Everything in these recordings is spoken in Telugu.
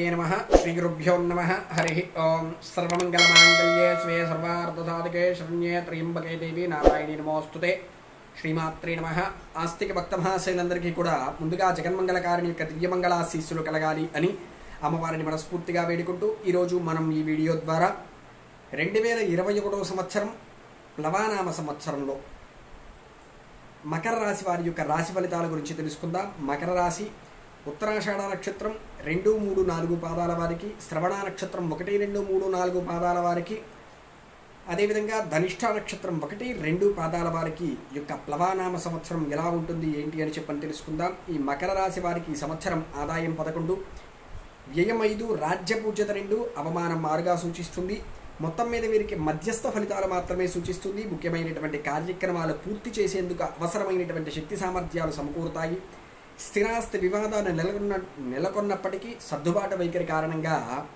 నమ శ్రీగురుభ్యో నమ హరి ఓం సర్వమంగళమాంగళ్యే స్వే సర్వార్థసాధికే శరణ్యే త్రయంబకే దేవి నారాయణి నమోస్తుతే శ్రీమాత్రే నమ ఆస్తిక భక్త మహాశైలందరికీ కూడా ముందుగా జగన్మంగళకారిణి యొక్క దివ్యమంగళాశీస్సులు కలగాలి అని అమ్మవారిని మనస్ఫూర్తిగా వేడుకుంటూ ఈరోజు మనం ఈ వీడియో ద్వారా రెండు వేల ఇరవై ఒకటవ సంవత్సరం ప్లవానామ సంవత్సరంలో మకర రాశి వారి యొక్క రాశి ఫలితాల గురించి తెలుసుకుందాం మకర రాశి ఉత్తరాషాఢ నక్షత్రం రెండు మూడు నాలుగు పాదాల వారికి శ్రవణ నక్షత్రం ఒకటి రెండు మూడు నాలుగు పాదాల వారికి అదేవిధంగా ధనిష్ట నక్షత్రం ఒకటి రెండు పాదాల వారికి యొక్క ప్లవానామ సంవత్సరం ఎలా ఉంటుంది ఏంటి అని చెప్పని తెలుసుకుందాం ఈ మకర రాశి వారికి ఈ సంవత్సరం ఆదాయం పదకొండు వ్యయం ఐదు రాజ్య పూజ్యత రెండు అవమానం ఆరుగా సూచిస్తుంది మొత్తం మీద వీరికి మధ్యస్థ ఫలితాలు మాత్రమే సూచిస్తుంది ముఖ్యమైనటువంటి కార్యక్రమాలు పూర్తి చేసేందుకు అవసరమైనటువంటి శక్తి సామర్థ్యాలు సమకూరుతాయి స్థిరాస్తి వివాదాలు నెలకొన్న నెలకొన్నప్పటికీ సర్దుబాటు వైఖరి కారణంగా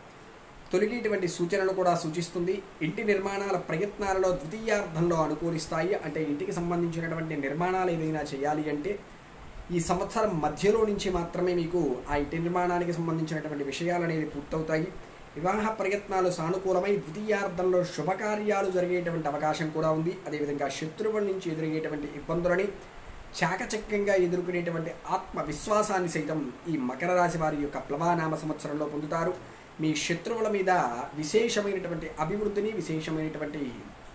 తొలగేటువంటి సూచనలు కూడా సూచిస్తుంది ఇంటి నిర్మాణాల ప్రయత్నాలలో ద్వితీయార్థంలో అనుకూలిస్తాయి అంటే ఇంటికి సంబంధించినటువంటి నిర్మాణాలు ఏదైనా చేయాలి అంటే ఈ సంవత్సరం మధ్యలో నుంచి మాత్రమే మీకు ఆ ఇంటి నిర్మాణానికి సంబంధించినటువంటి విషయాలు అనేది పూర్తవుతాయి వివాహ ప్రయత్నాలు సానుకూలమై ద్వితీయార్థంలో శుభకార్యాలు జరిగేటువంటి అవకాశం కూడా ఉంది అదేవిధంగా శత్రువుల నుంచి ఎదురయ్యేటువంటి ఇబ్బందులని చాకచక్యంగా ఎదుర్కొనేటువంటి ఆత్మవిశ్వాసాన్ని సైతం ఈ మకర రాశి వారి యొక్క ప్లవానామ సంవత్సరంలో పొందుతారు మీ శత్రువుల మీద విశేషమైనటువంటి అభివృద్ధిని విశేషమైనటువంటి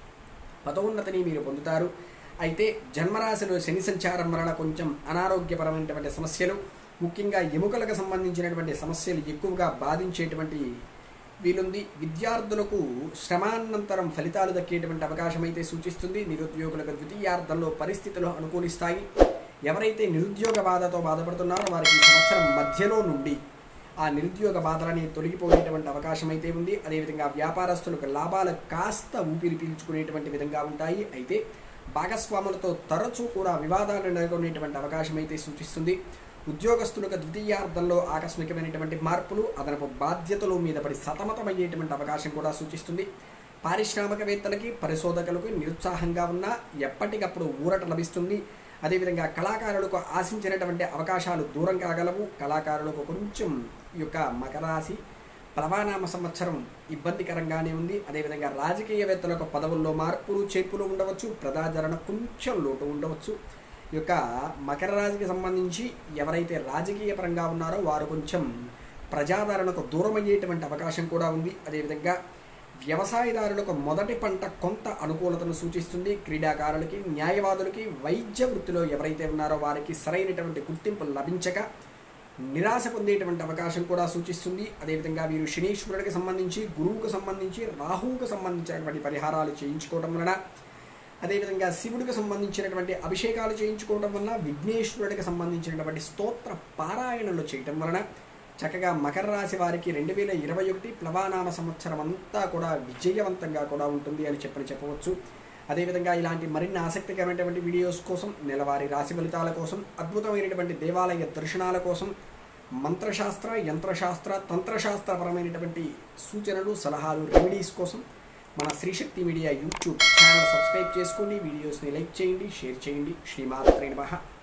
పదోన్నతిని మీరు పొందుతారు అయితే జన్మరాశిలో శని సంచారం వలన కొంచెం అనారోగ్యపరమైనటువంటి సమస్యలు ముఖ్యంగా ఎముకలకు సంబంధించినటువంటి సమస్యలు ఎక్కువగా బాధించేటువంటి వీలుంది విద్యార్థులకు శ్రమానంతరం ఫలితాలు దక్కేటువంటి అవకాశం అయితే సూచిస్తుంది నిరుద్యోగులకు ద్వితీయార్థంలో పరిస్థితులు అనుకూలిస్తాయి ఎవరైతే నిరుద్యోగ బాధతో బాధపడుతున్నారో వారికి ఈ సంవత్సరం మధ్యలో నుండి ఆ నిరుద్యోగ బాధలని తొలగిపోయేటువంటి అవకాశం అయితే ఉంది అదేవిధంగా వ్యాపారస్తులకు లాభాలు కాస్త ఊపిరి పీల్చుకునేటువంటి విధంగా ఉంటాయి అయితే భాగస్వాములతో తరచూ కూడా వివాదాలు నెలకొనేటువంటి అవకాశం అయితే సూచిస్తుంది ఉద్యోగస్తులకు ద్వితీయార్థంలో ఆకస్మికమైనటువంటి మార్పులు అదనపు బాధ్యతలు మీద పడి సతమతమయ్యేటువంటి అవకాశం కూడా సూచిస్తుంది పారిశ్రామికవేత్తలకి పరిశోధకులకు నిరుత్సాహంగా ఉన్న ఎప్పటికప్పుడు ఊరట లభిస్తుంది అదేవిధంగా కళాకారులకు ఆశించినటువంటి అవకాశాలు దూరం కాగలవు కళాకారులకు కొంచెం ఈ యొక్క మకరాశి ప్లవానామ సంవత్సరం ఇబ్బందికరంగానే ఉంది అదేవిధంగా రాజకీయవేత్తలకు పదవుల్లో మార్పులు చేర్పులు ఉండవచ్చు ప్రజాదరణ కొంచెం లోటు ఉండవచ్చు ఈ యొక్క మకర రాశికి సంబంధించి ఎవరైతే రాజకీయ పరంగా ఉన్నారో వారు కొంచెం ప్రజాదరణకు దూరమయ్యేటువంటి అవకాశం కూడా ఉంది అదేవిధంగా వ్యవసాయదారులకు మొదటి పంట కొంత అనుకూలతను సూచిస్తుంది క్రీడాకారులకి న్యాయవాదులకి వైద్య వృత్తిలో ఎవరైతే ఉన్నారో వారికి సరైనటువంటి గుర్తింపు లభించక నిరాశ పొందేటువంటి అవకాశం కూడా సూచిస్తుంది అదేవిధంగా వీరు శనీశ్వరుడికి సంబంధించి గురువుకు సంబంధించి రాహువుకు సంబంధించినటువంటి పరిహారాలు చేయించుకోవడం వలన అదేవిధంగా శివుడికి సంబంధించినటువంటి అభిషేకాలు చేయించుకోవడం వలన విఘ్నేశ్వరుడికి సంబంధించినటువంటి స్తోత్ర పారాయణలు చేయటం వలన చక్కగా మకర రాశి వారికి రెండు వేల ఇరవై ఒకటి ప్లవానామ సంవత్సరం అంతా కూడా విజయవంతంగా కూడా ఉంటుంది అని చెప్పని చెప్పవచ్చు అదేవిధంగా ఇలాంటి మరిన్ని ఆసక్తికరమైనటువంటి వీడియోస్ కోసం నెలవారీ రాశి ఫలితాల కోసం అద్భుతమైనటువంటి దేవాలయ దర్శనాల కోసం మంత్రశాస్త్ర యంత్రశాస్త్ర తంత్రశాస్త్రపరమైనటువంటి సూచనలు సలహాలు రెమెడీస్ కోసం మన Srishakti media YouTube channel subscribe చేసుకోండి వీడియోస్ని లైక్ చేయండి షేర్ చేయండి శ్రీమాత్రే నమః